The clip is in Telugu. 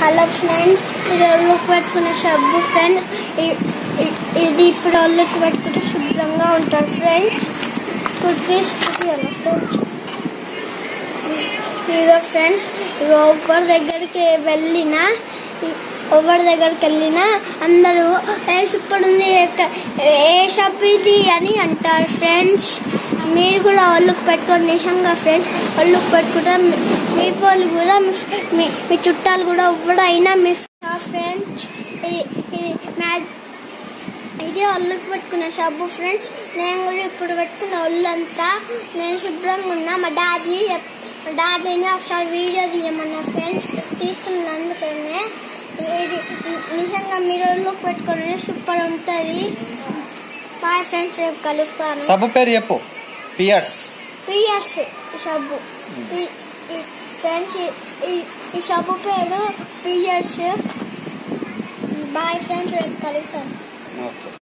హలో ఫ్రెండ్స్ ఇది ఒళ్ళుకు పెట్టుకునే సబ్బు ఫ్రెండ్స్ ఇది ఇప్పుడు ఒళ్ళుకు పెట్టుకుంటే శుభ్రంగా ఉంటారు ఫ్రెండ్స్ ఇప్పుడు తీసి చూపించాలి ఫ్రెండ్స్ ఇదిగో ఫ్రెండ్స్ ఇగో ఎవరి దగ్గరికి వెళ్ళినా ఎవరి దగ్గరికి వెళ్ళినా అందరూ ఏ సూపర్ ఉంది ఎక్క- ఏ షాప్ ఇది అని అంటారు ఫ్రెండ్స్ మీరు కూడా ఒళ్ళుకు పెట్టుకొని నిజంగా ఫ్రెండ్స్ ఒళ్ళుకు పెట్టుకుంటే మీ- మీ వాళ్ళు కూడా మీ- మీ మీ చుట్టాలు కూడా ఎవడైనా మీ ఫ్రెండ్స్ ఇది ఇది మ్యాచ్ ఇది ఒళ్ళుకు పెట్టుకున్న సబ్బు ఫ్రెండ్స్ నేను కూడా ఇప్పుడు పెట్టుకున్న ఒళ్ళంతా నేను శుభ్రంగా ఉన్నా మా డాడీ చెప్- మా డాడీని ఒకసారి వీడియో తీయమన్నా ఫ్రెండ్స్ తీసుకున్నందుకనే ఇది నిజంగా మీరు ఒళ్ళుకు పెట్టుకుని సూపర్ ఉంటుంది బాయ్ ఫ్రెండ్స్ రేపు కలుస్తాను సబ్బు పేరు చెప్పు పియర్స్ పియర్స్ సబ్బు ఈ- ఈ ఫ్రెండ్స్ ఈ- ఈ- ఈ సబ్బు పేరు పియర్స్ బాయ్ ఫ్రెండ్స్ రేపు కలుస్తాను ఓకే